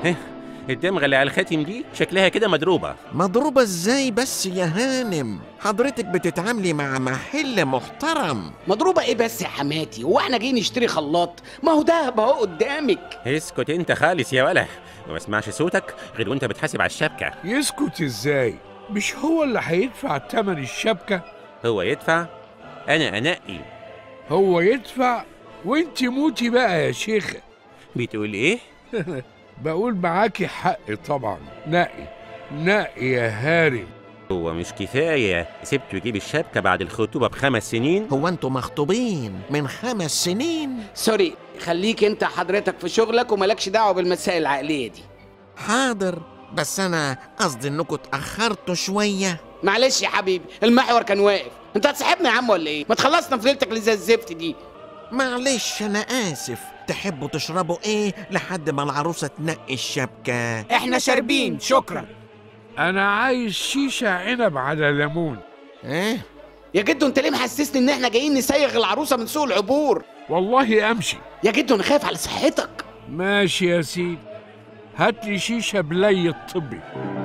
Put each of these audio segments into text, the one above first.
الدمغة اللي على الخاتم دي شكلها كده مضروبة مضروبة ازاي بس يا هانم حضرتك بتتعاملي مع محل محترم مضروبه ايه بس يا حماتي هو احنا جايين نشتري خلاط ما هو دهب اهو قدامك اسكت انت خالص يا ولا وما اسمعش صوتك غير وانت بتحاسب على الشبكة يسكت ازاي مش هو اللي هيدفع تمن الشبكة هو يدفع انا انقي هو يدفع وانت موتي بقى يا شيخ بتقول ايه بقول معاكي حق طبعا نقي نقي يا هارم هو مش كفاية سبته يجيب الشبكة بعد الخطوبة بخمس سنين هو انتوا مخطوبين من خمس سنين سوري خليك انت حضرتك في شغلك وملكش دعوه بالمسائل العقليه دي حاضر بس انا قصدي انكم اتاخرتوا شويه معلش يا حبيبي المحور كان واقف انت هتصاحبنا يا عم ولا ايه ما تخلصنا في ليلتك اللي زي الزفت دي معلش انا اسف تحبوا تشربوا ايه لحد ما العروسه تنقي الشبكه احنا شاربين شكرا انا عايز شيشة عنب على ليمون ايه يا جدو انت ليه محسسني ان احنا جايين نسيغ العروسه من سوق العبور والله امشي يا جدو انا خايف على صحتك ماشي يا سيدي هات لي شيشة بلي الطبي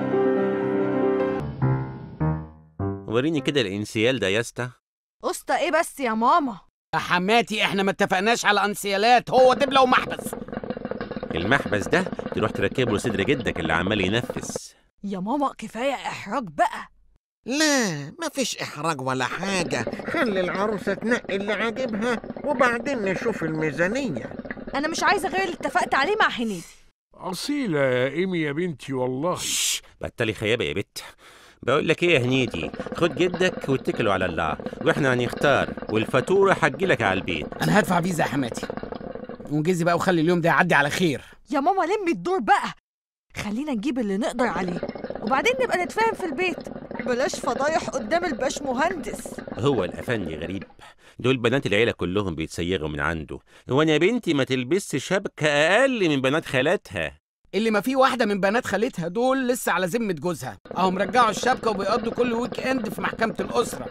وريني كده الانسيال ده يا اسطى قسطة ايه بس يا ماما يا حماتي احنا ما اتفقناش على انسيالات هو دبله ومحبس المحبس ده تروح تركب له صدر جدك اللي عمال ينفس يا ماما كفاية إحراج بقى لا مفيش احراج ولا حاجه خلي العروسه تنقي اللي عاجبها وبعدين نشوف الميزانيه أنا مش عايزة غير اللي اتفقت عليه مع حنيدي أصيلة يا إيمي يا بنتي والله شش بطلي خيابة يا بت بقول لك ايه يا هنيدي خد جدك واتكلوا على الله واحنا هنختار والفاتوره هتجيلك على البيت انا هدفع فيزا يا حماتي وانجزي بقى وخلي اليوم ده يعدي على خير يا ماما لمي الدور بقى خلينا نجيب اللي نقدر عليه وبعدين نبقى نتفاهم في البيت بلاش فضايح قدام الباش مهندس هو الافندي غريب دول بنات العيله كلهم بيتسيغوا من عنده وانا يا بنتي ما تلبسش شبكه اقل من بنات خالاتها اللي ما فيه واحده من بنات خالتها دول لسه على ذمه جوزها اهم رجعوا الشبكه وبيقضوا كل ويك اند في محكمه الاسره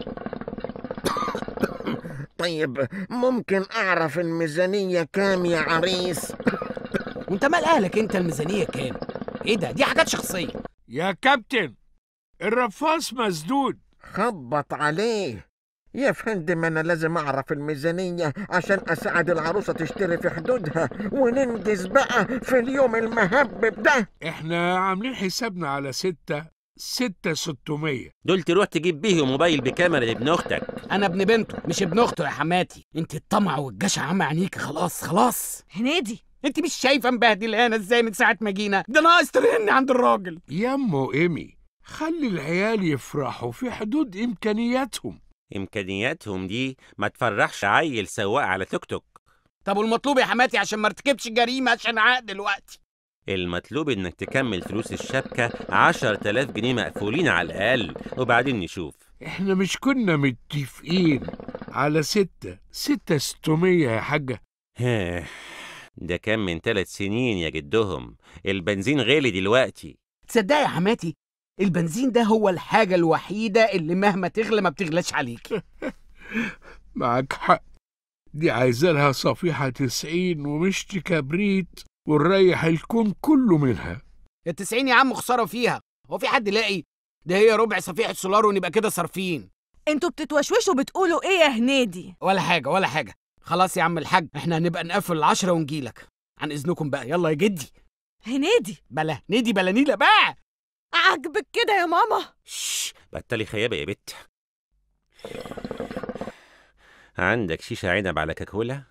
طيب ممكن اعرف الميزانيه كام يا عريس وانت مال اهلك انت الميزانيه كام ايه ده دي حاجات شخصيه يا كابتن الرفاص مسدود خبط عليه يا فندم انا لازم اعرف الميزانيه عشان اساعد العروسه تشتري في حدودها وننجز بقى في اليوم المهبب ده احنا عاملين حسابنا على ستة ستة ستمية دول تروح تجيب بيه موبايل بكاميرا لابن اختك انا ابن بنته مش ابن اخته يا حماتي انت الطمع والجشع عم عينيك خلاص خلاص هنيدي انت مش شايفه مبهدلانا ازاي من ساعه ما جينا ده ناقص ترن عند الراجل يمو إيمي خلي العيال يفرحوا في حدود إمكانياتهم امكانياتهم دي ما تفرحش عيل سواق على توك توك طب والمطلوب يا حماتي عشان ما ارتكبش جريمه عشان عقد دلوقتي المطلوب انك تكمل فلوس الشبكه عشر تلاف جنيه مقفولين على الاقل وبعدين نشوف احنا مش كنا متفقين على ستة ستة ستمية يا حاجة ها، ده كان من ثلاث سنين يا جدهم البنزين غالي دلوقتي تصدقي يا حماتي البنزين ده هو الحاجه الوحيده اللي مهما تغلى ما بتغلاش عليك معاك حق دي عايزة لها صفيحة تسعين ومشت كبريت ونريح الكون كله منها التسعين يا عم خساره فيها هو في حد لاقي ده هي ربع صفيحه سولار ونبقى كده صارفين انتوا بتتوشوشوا بتقولوا ايه يا هنيدي ولا حاجه ولا حاجه خلاص يا عم الحاج احنا هنبقى نقفل العشرة ونجيلك عن اذنكم بقى يلا يا جدي هنيدي بلا ندي بلا نيله بقى عاجبك كده يا ماما شش بطلي خيابه يا بت عندك شيشه عنب على كاكولا